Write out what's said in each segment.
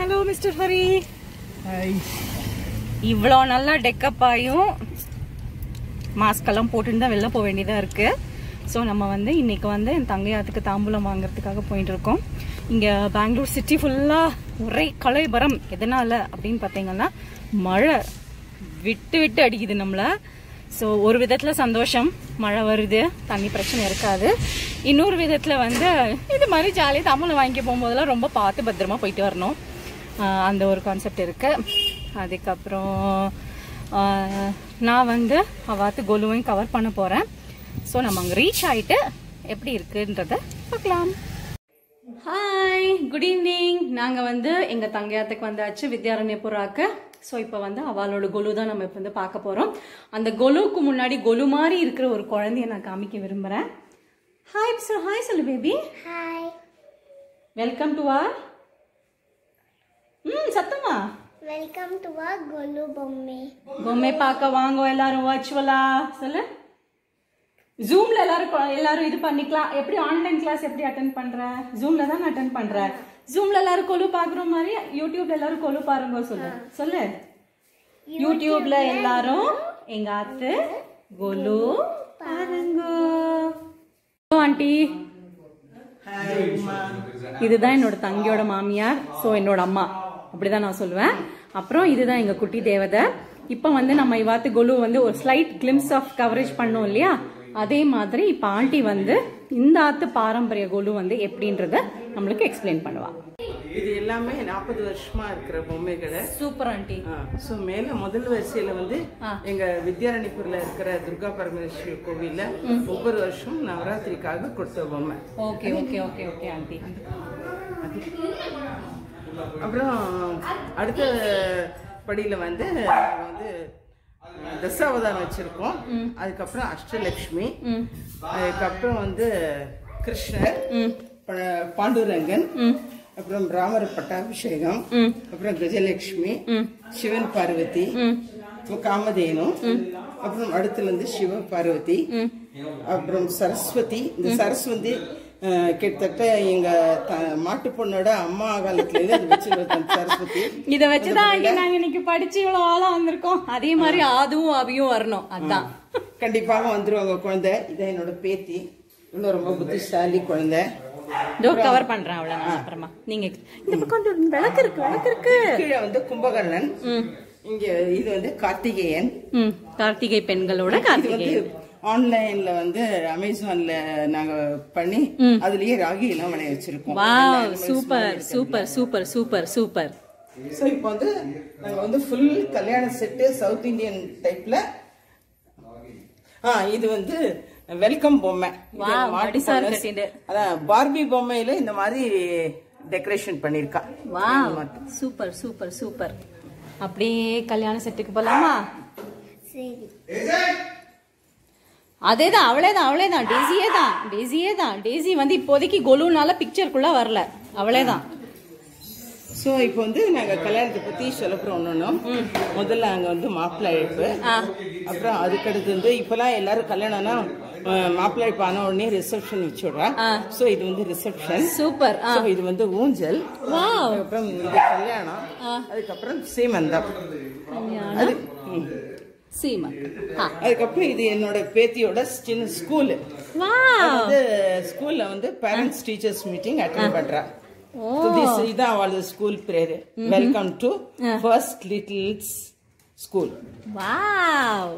Hello mister Hari இவ்வளோ நல்லா டெக்கப் ஆகியும் மாஸ்க் எல்லாம் போட்டுட்டு தான் வெளில போக வேண்டியதாக இருக்கு ஸோ நம்ம வந்து இன்னைக்கு வந்து என் தங்கையாத்துக்கு தாம்பூலம் வாங்குறதுக்காக போயிட்டு இருக்கோம் இங்கே பெங்களூர் சிட்டி ஃபுல்லாக ஒரே கலைபரம் எதனால அப்படின்னு பார்த்தீங்கன்னா மழை விட்டு விட்டு அடிக்குது நம்மளை ஸோ ஒரு விதத்தில் சந்தோஷம் மழை வருது தண்ணி பிரச்சனை இருக்காது இன்னொரு விதத்தில் வந்து இது மாதிரி ஜாலியாக தாம்பூலம் வாங்கி போகும்போதெல்லாம் ரொம்ப பார்த்து பத்திரமா போயிட்டு வரணும் ஆஹ் அந்த ஒரு கான்செப்ட் இருக்கு அதுக்கப்புறம் ஆஹ் நான் வந்து அவாத்து கொலுவையும் கவர் பண்ண போகிறேன் ஸோ நம்ம அங்கே ரீச் ஆயிட்டு எப்படி இருக்குன்றத பார்க்கலாம் ஹாய் குட் ஈவினிங் நாங்கள் வந்து எங்கள் தங்கையாத்துக்கு வந்தாச்சு வித்யாரண்யபுராக்கு ஸோ இப்போ வந்து அவளோட கொலு தான் நம்ம இப்போ வந்து பார்க்க போகிறோம் அந்த கொலுவுக்கு முன்னாடி கொலு மாதிரி இருக்கிற ஒரு குழந்தைய நான் காமிக்க விரும்புகிறேன் ஹாய் சார் ஹாய் சொல்லு பேபி ஹாய் வெல்கம் டு ஆர் ம் சத்தமா வெல்கம் டு ஆ கொலு பொம்மை பொம்மை பார்க்க வாங்க எல்லாரும் வர்ச்சுவலா சொல்லு ஜூம்ல எல்லாரும் கொ- எல்லாரும் இது பண்ணிக்கலாம் எப்படி ஆன்லைன் கிளாஸ் எப்படி அட்டன் பண்ற ஜூம்ல தான் அட்டன் பண்ற ஜூம்ல எல்லாரும் கொலு பாக்குற மாதிரி யூடியூப்ல எல்லாரும் கொலு பாருங்க சொல்லு சொல்லு யூடியூப்ல எல்லாரும் எங்க ஆத்து கொலு பாருங்க ஆண்டி இதுதான் என்னோட தங்கியோட மாமியார் சோ என்னோட அம்மா அப்படிதான் நான் சொல்லுவேன் அப்புறம் இதுதான் எங்க குட்டி தேவதை இப்போ வந்து நம்ம இவாத்து கொலு வந்து ஒரு ஸ்லைட் கிளிம்ஸ் ஆஃப் கவரேஜ் பண்ணோம் இல்லையா அதே மாதிரி இப்போ ஆண்டி வந்து இந்த ஆத்து பாரம்பரிய கொலு வந்து எப்படின்றத நம்மளுக்கு எக்ஸ்பிளைன் பண்ணுவா இது எல்லாமே நாற்பது வருஷமா இருக்கிற பொம்மைகளை சூப்பர் ஆண்டி ஸோ மேல முதல் வரிசையில வந்து எங்க வித்யாரணிபுரில் இருக்கிற துர்கா பரமேஸ்வரி கோவில்ல ஒவ்வொரு வருஷம் நவராத்திரிக்காக கொடுத்த பொம்மை okay okay okay okay aunty அப்புறம் அடுத்த படியில வந்து நாங்க வந்து தசாவதாரம் வச்சிருக்கோம் அதுக்கப்புறம் அஷ்டலட்சுமி அதுக்கப்புறம் வந்து கிருஷ்ணர் ப- பாண்டுரங்கன் அப்புறம் ராமர் பட்டாபிஷேகம் அப்புறம் கஜலட்சுமி சிவன் பார்வதி அப்புறம் காமதேனு அப்புறம் அடுத்துல வந்து சிவ பார்வதி அப்புறம் சரஸ்வதி இந்த சரஸ்வதி அஹ், கிட்டத்தட்ட எங்க த- மாட்டு பொண்ணோட அம்மா காலத்துல இருந்து அது வச்சிருக்கோம் சரஸ்வதி இத வச்சுதான் ஆண்டி நாங்க இன்னைக்கு படிச்சு இவ்வளவு ஆளா வந்திருக்கோம் அதே மாதிரி ஆதுவும் அபியும் வரணும் அதான் கண்டிப்பாக வந்துருவாங்க குழந்தை இதான் என்னோட பேத்தி இன்னும் ரொம்ப புத்திசாலி குழந்தை இதோ கவர் பண்றேன் அவ்வளவு நான் அப்புறமா நீங்க இந்த பக்கம் வந்து விளக்கு இருக்கு விளக்கு இருக்கு கீழே வந்து கும்பகர்ணன் இங்க இது வந்து கார்த்திகேயன் ம் கார்த்திகை பெண்களோட இது கார்த்திகை வந்து ஆன்லைன்ல வந்து அமேசான்ல நாங்க பண்ணி அதுலயே ராகி எல்லாம் விளைய வச்சிருக்கோம் wow super super super super super so இப்போ வந்து நாங்க வந்து ஃபுல் கல்யாண செட்டு சவுத் இந்தியன் டைப்ல ஆ இது வந்து வெல்கம் பொம்மை இது Wow, மாட்டு மடிசார் பொம்மை. கட்டிண்டு. அதான் பார்பி பொம்மையில இந்த மாதிரி டெக்கரேஷன் பண்ணிருக்கா வாவ் சூப்பர் சூப்பர் சூப்பர் அப்படியே கல்யாண செட்டுக்கு போலாமா சரி அதேதான் அவளேதான் அவளேதான் டேசியே தான் டேசியே தான் டேசி வந்து இப்போதைக்கு கொலுனால பிக்சருக்குள்ள வரல அவளேதான் ஸோ இப்போ வந்து நாங்க கல்யாணத்தை பத்தி சொல்ல போறோம் ஒன்றும் முதல்ல அங்க வந்து மாப்பிள்ளை அழைப்பு அப்புறம் அதுக்கடுத்து வந்து இப்பெல்லாம் எல்லாரும் கல்யாணம்னா அஹ், மாப்பிள்ளை அழைப்பு ஆன உடனே ரிசப்ஷன் வச்சுடுறா ஸோ இது வந்து ரிசப்ஷன் சூப்பர் ஸோ இது வந்து ஊஞ்சல் வாவ் அதுக்கப்புறம் இது கல்யாணம் அதுக்கப்புறம் சீமந்தம் அது ம். சீமா ஆ அதுக்கப்புறம் இது என்னோட பேத்தியோட சின்ன ஸ்கூல் வாவ் வந்து ஸ்கூல்ல வந்து பேரண்ட்ஸ் டீச்சர்ஸ் மீட்டிங் அட்டென்ட் பண்றா So this இதான் அவளது ஸ்கூல் பேரு welcome to first littles school wow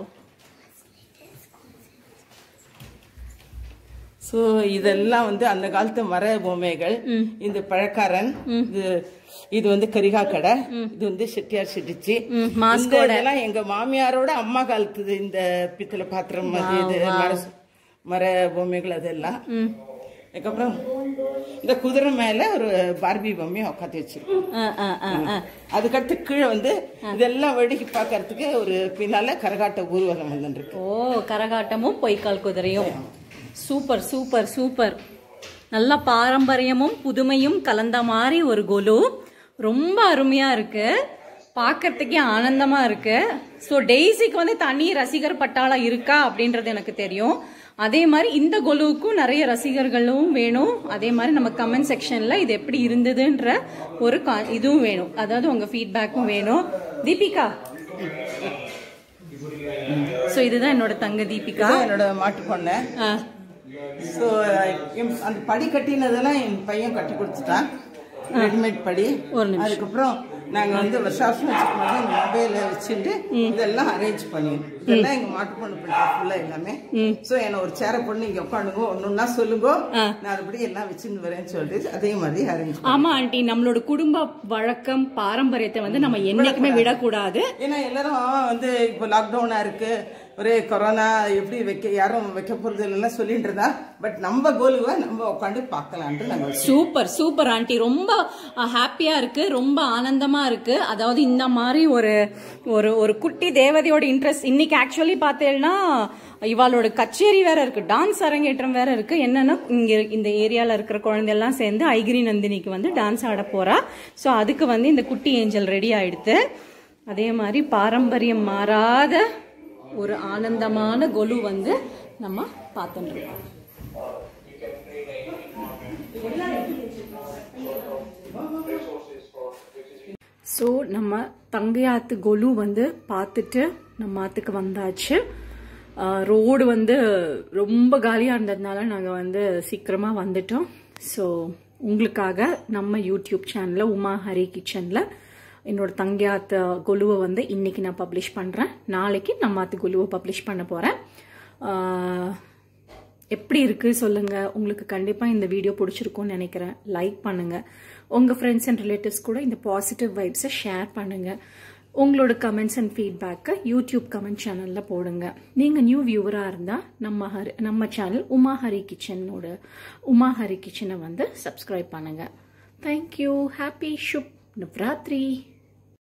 so இதெல்லாம் வந்து அந்த காலத்து மர பொம்மைகள் இந்த பழக்காரன் இது இது வந்து கரிகா கடை இது வந்து செட்டியார் செட்டிச்சு இந்த இதெல்லாம் எங்க மாமியாரோட அம்மா காலத்து இந்த பித்தளை பாத்திரம் அது இது மர மர பொம்மைகள் அதெல்லாம் அதுக்கப்புறம் இந்த குதிரை மேல ஒரு பார்பி பொம்மையை உட்காந்து வச்சிருக்கோம் ஆ, ஆ, ஆ, ஆ. அதுக்கடுத்து கீழே வந்து இதெல்லாம் வேடிக்கை பார்க்கறதுக்கு ஒரு பின்னால கரகாட்ட ஊர்வலம் வந்துருக்கு ஓ கரகாட்டமும் பொய்க்கால் குதிரையும் சூப்பர் சூப்பர் சூப்பர் நல்ல பாரம்பரியமும் புதுமையும் கலந்த மாதிரி ஒரு கொலு ரொம்ப அருமையா இருக்கு பார்க்கறதுக்கே ஆனந்தமா இருக்கு ஸோ டெய்ஸிக்கு வந்து தனி ரசிகர் பட்டாளம் இருக்கா அப்படின்றது எனக்கு தெரியும் அதே மாதிரி இந்த கொலுவுக்கும் நிறைய ரசிகர்களும் வேணும் அதே மாதிரி நம்ம கமெண்ட் செக்ஷன்ல இது எப்படி இருந்ததுன்ற ஒரு கா- இதுவும் வேணும் அதாவது உங்க ஃபீட்பேக்கும் வேணும் தீபிகா சோ இதுதான் என்னோட தங்க தீபிகா இதான் என்னோட மாட்டு பொண்ணு ஆ, ஸோ அந்த படி கட்டினதெல்லாம் என் பையன் கட்டி கொடுத்துட்டான் ரெடிமேட் படி ஒரு நிமிஷம். அதுக்கப்புறம் நாங்க வந்து வருஷாசம் வச்சுக்கும்போது இந்த மொபைல வச்சுட்டு இதெல்லாம் அரேஞ்ச் பண்ணிடணும் இதெல்லாம் எங்க மாட்டு பொண்ணு பண்ற ஃபுல்லா எல்லாமே ஸோ என்ன ஒரு சேரை பொண்ணு இங்க உட்காந்துங்க ஒன்னொன்னா சொல்லுங்க நான் அதுபடி எல்லாம் வச்சுன்னு வரேன்னு சொல்லிட்டு அதே மாதிரி அரேஞ்ச் ஆமா ஆண்டி நம்மளோட குடும்ப வழக்கம் பாரம்பரியத்தை வந்து நம்ம என்னைக்குமே விடக்கூடாது ஏன்னா எல்லாரும் வந்து இப்போ லாக்டவுனா இருக்கு ஒரே கொரோனா எப்படி வைக்க யாரும் வைக்க போறது இல்லைன்னா சொல்லிட்டு இருந்தா பட் நம்ம கோலுவை நம்ம உட்காந்து பார்க்கலான்ட்டு நாங்க வச்சோம். சூப்பர் சூப்பர் ஆண்டி ரொம்ப ஹாப்பியா இருக்கு ரொம்ப ஆனந்தமா இருக்கு அதாவது இந்த மாதிரி ஒரு ஒரு ஒரு குட்டி தேவதையோட இன்ட்ரெஸ்ட் இன்னைக்கு ஆக்சுவலி பார்த்தேன்னா இவாளோட கச்சேரி வேற இருக்கு டான்ஸ் அரங்கேற்றம் வேற இருக்கு என்னன்னா இங்க இந்த ஏரியால இருக்கிற குழந்தை எல்லாம் சேர்ந்து ஐகிரி நந்தினிக்கு வந்து டான்ஸ் ஆட போறா ஸோ அதுக்கு வந்து இந்த குட்டி ஏஞ்சல் ரெடி ஆயிடுத்து அதே மாதிரி பாரம்பரியம் மாறாத ஒரு ஆனந்தமான கொலு வந்து நம்ம பார்த்துட்டு இருக்கோம் ஸோ நம்ம தங்கையாத்து கொலு வந்து பார்த்துட்டு நம்ம ஆத்துக்கு வந்தாச்சு ரோடு வந்து ரொம்ப காலியாக இருந்ததுனால நாங்கள் வந்து சீக்கிரமாக வந்துட்டோம் ஸோ உங்களுக்காக நம்ம யூடியூப் சேனலில் உமா ஹரி கிச்சனில் என்னோட தங்கையாத்து கொலுவை வந்து இன்னைக்கு நான் பப்ளிஷ் பண்ணுறேன் நாளைக்கு நம்ம ஆத்து கொலுவை பப்ளிஷ் பண்ண போகிறேன் எப்படி இருக்கு சொல்லுங்க உங்களுக்கு கண்டிப்பா இந்த வீடியோ பிடிச்சிருக்கும்னு நினைக்கிறேன் லைக் பண்ணுங்க உங்க ஃப்ரெண்ட்ஸ் அண்ட் ரிலேட்டிவ்ஸ் கூட இந்த பாசிட்டிவ் வைப்ஸை ஷேர் பண்ணுங்க உங்களோட கமெண்ட்ஸ் அண்ட் ஃபீட்பேக்கை யூடியூப் கமெண்ட் சேனல்ல போடுங்க நீங்க நியூ வியூவரா இருந்தா நம்ம ஹரி நம்ம சேனல் உமா ஹரி கிச்சனோட உமா ஹரி கிச்சனை வந்து சப்ஸ்கிரைப் பண்ணுங்க தேங்க்யூ ஹாப்பி ஷுப் நவராத்திரி